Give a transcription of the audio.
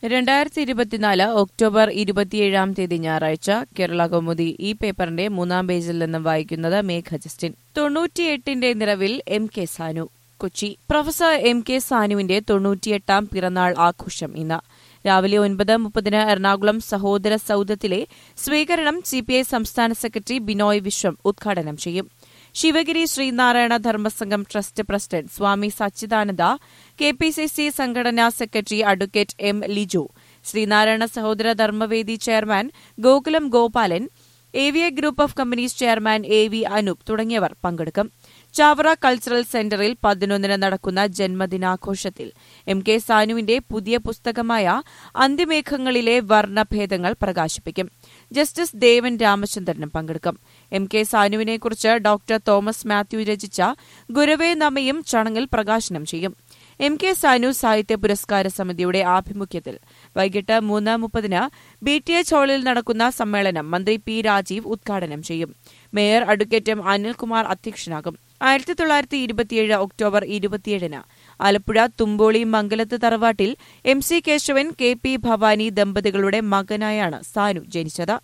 രണ്ടായിരത്തി ഇരുപത്തിനാല് ഒക്ടോബർ ഇരുപത്തിയേഴാം തീയതി ഞായറാഴ്ച കേരള കൗമുദി ഈ പേപ്പറിന്റെ മൂന്നാം പേജിൽ നിന്നും വായിക്കുന്നത് മേഘ ജസ്റ്റിൻ തൊണ്ണൂറ്റിയെട്ടിന്റെ നിറവിൽ M K Sanu Kochi professor M K സാനുവിന്റെ തൊണ്ണൂറ്റിയെട്ടാം പിറന്നാൾ ആഘോഷം ഇന്ന് രാവിലെ ഒൻപത് മുപ്പതിന് എറണാകുളം സഹോദര സൌധത്തിലെ സ്വീകരണം സിപിഐ സംസ്ഥാന സെക്രട്ടറി ബിനോയ് വിശ്വം ഉദ്ഘാടനം ചെയ്യും Sivagiri Sreenarayana Dharmasangham trust president Swami Sachidananda K P C C സംഘടനാ secretary advocate M Liju Sreenarayana Sahodara Dharmavedi chairman Gokulam Gopalan A V I group of companies chairman A V Anoop തുടങ്ങിയവർ പങ്കെടുക്കും ചാവറ കൾച്ചറൽ സെന്ററിൽ പതിനൊന്നിന് നടക്കുന്ന ജന്മദിനാഘോഷത്തിൽ എം കെ സാനുവിന്റെ പുതിയ പുസ്തകമായ അന്തിമേഘങ്ങളിലെ വർണ്ണഭേദങ്ങൾ പ്രകാശിപ്പിക്കും ജസ്റ്റിസ് ദേവൻ രാമചന്ദ്രനും പങ്കെടുക്കും എം കെ സാനുവിനെക്കുറിച്ച് ഡോക്ടർ തോമസ് മാത്യു രചിച്ച ഗുരവേ നമയും ചടങ്ങിൽ പ്രകാശനം ചെയ്യും എം കെ സാനു സാഹിത്യ പുരസ്കാര സമിതിയുടെ ആഭിമുഖ്യത്തിൽ വൈകിട്ട് മൂന്ന് മുപ്പതിന് ബി ടി എച്ച് ഹാളിൽ നടക്കുന്ന സമ്മേളനം മന്ത്രി പി രാജീവ് ഉദ്ഘാടനം ചെയ്യും മേയർ അഡ്വക്കേറ്റ് എം അനിൽകുമാർ അധ്യക്ഷനാകും ആയിരത്തി തൊള്ളായിരത്തി ഇരുപത്തിയേഴ് ഒക്ടോബർ ഇരുപത്തിയേഴിന് ആലപ്പുഴ തുമ്പോളി മംഗലത്ത് തറവാട്ടിൽ M C Kesavan K P Bhavani ദമ്പതികളുടെ മകനായാണ് സാനു ജനിച്ചത്